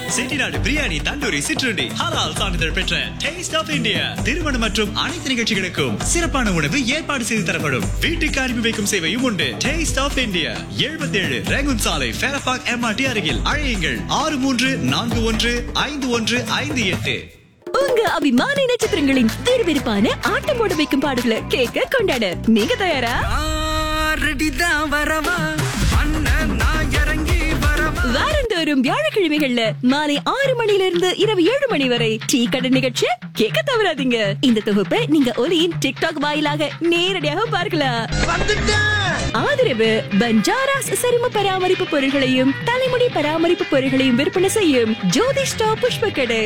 செட்டிநாடு பிரியாணி தந்தூரி சிற்றுண்டி ஹலால் சான்றிதழ் பெற்ற டேஸ்ட் ஆஃப் இந்தியா திருமணம் மற்றும் அனைத்து நிகழ்ச்சிகளுக்கும் சிறப்பான உணவு ஏற்பாடு செய்து தரப்படும் வீட்டுக்கு அனுப்பி வைக்கும் சேவையும் உண்டு டேஸ்ட் ஆஃப் இந்தியா எழுபத்தி ஏழு ரேகுன் சாலை ஃபேரபாக் எம்ஆர்டி அருகில் அழையுங்கள் ஆறு மூன்று நான்கு ஒன்று ஐந்து ஒன்று ஐந்து எட்டு உங்க அபிமான நட்சத்திரங்களின் விறுவிறுப்பான ஆட்டம் போட வைக்கும் பாடல்களை கேட்க கொண்டாட நீங்க தயாரா ரெடிதான் வரவா அண்ணன் நான் இறங்கி வரவா வாரந்தோறும் வியாழக்கிழமைகள்ல மாலை ஆறு மணில இருந்து இரவு ஏழு மணி வரை டீ கடை நிகழ்ச்சி கேட்க தவறாதீங்க இந்த தொகுப்பை நீங்க ஒலியின் டிக்டாக் வாயிலாக நேரடியாக பார்க்கலாம் ஆதரவு பஞ்சாராஸ் சரும பராமரிப்பு பொருட்களையும் தலைமுடி பராமரிப்பு பொருட்களையும் விற்பனை செய்யும் ஜோதிஷ்டா புஷ்ப கடை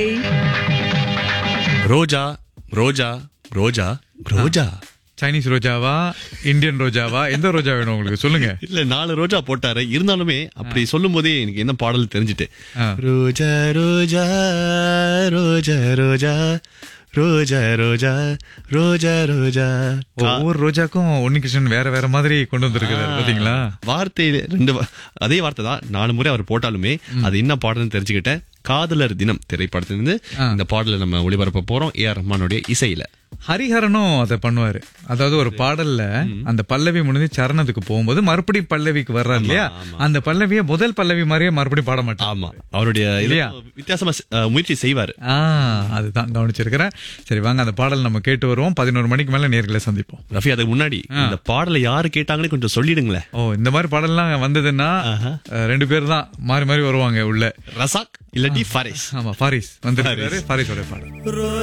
ரோஜா ரோஜா ரோஜா ரோஜா சைனீஸ் ரோஜாவா இந்தியன் ரோஜாவா எந்த ரோஜா வேணும் உங்களுக்கு சொல்லுங்க இல்ல நாலு ரோஜா போட்டாரு இருந்தாலுமே அப்படி சொல்லும் போதே எனக்கு என்ன பாடல் தெரிஞ்சுட்டு ஆ. ரோஜா ரோஜா ரோஜா ரோஜா ரோஜா ரோஜா ரோஜா ரோஜா ஒவ்வொரு ரோஜாக்கும் உன்னிகிருஷ்ணன் வேற வேற மாதிரி கொண்டு வந்திருக்கிறாரு பாத்தீங்களா வார்த்தை ரெண்டு வா- அதே வார்த்தை தான் நாலு முறை அவர் போட்டாலுமே அது என்ன பாடல்னு தெரிஞ்சுக்கிட்டேன் காதலர் தினம் திரைப்படத்திலிருந்து இந்த பாடலை நம்ம ஒளிபரப்ப போறோம் ஏ ஆர் ரஹ்மானுடைய இசையில ஹரிஹரனும் அதை பண்ணுவாரு அதாவது ஒரு பாடல்ல அந்த பல்லவி முடிஞ்சு சரணத்துக்கு போகும்போது மறுபடியும் பல்லவிக்கு வர்றாரு இல்லையா அந்த பல்லவியை முதல் பல்லவி மாதிரியே மறுபடியும் பாட மாட்டான் ஆமா அவருடைய இது இல்லையா? வித்தியாசமா அஹ், முயற்சி செய்வாரு ஆ அதுதான் கவனிச்சிருக்கிறேன் சரி வாங்க அந்த பாடல் நம்ம கேட்டு வருவோம் பதினோரு மணிக்கு மேல நேர்களை சந்திப்போம் ரஃபி அதுக்கு முன்னாடி இந்த பாடலை யாரு கேட்டாங்கன்னு கொஞ்சம் சொல்லிடுங்களேன் ஓ இந்த மாதிரி பாடல்லாம் வந்ததுன்னா அஹ், ரெண்டு பேர் தான் மாறி மாறி வருவாங்க உள்ள ரசாக் இல்லாட்டி ஃபாரிஸ் ஆமா ஃபாரிஸ் வந்து ஃபாரிஸோட பாடல்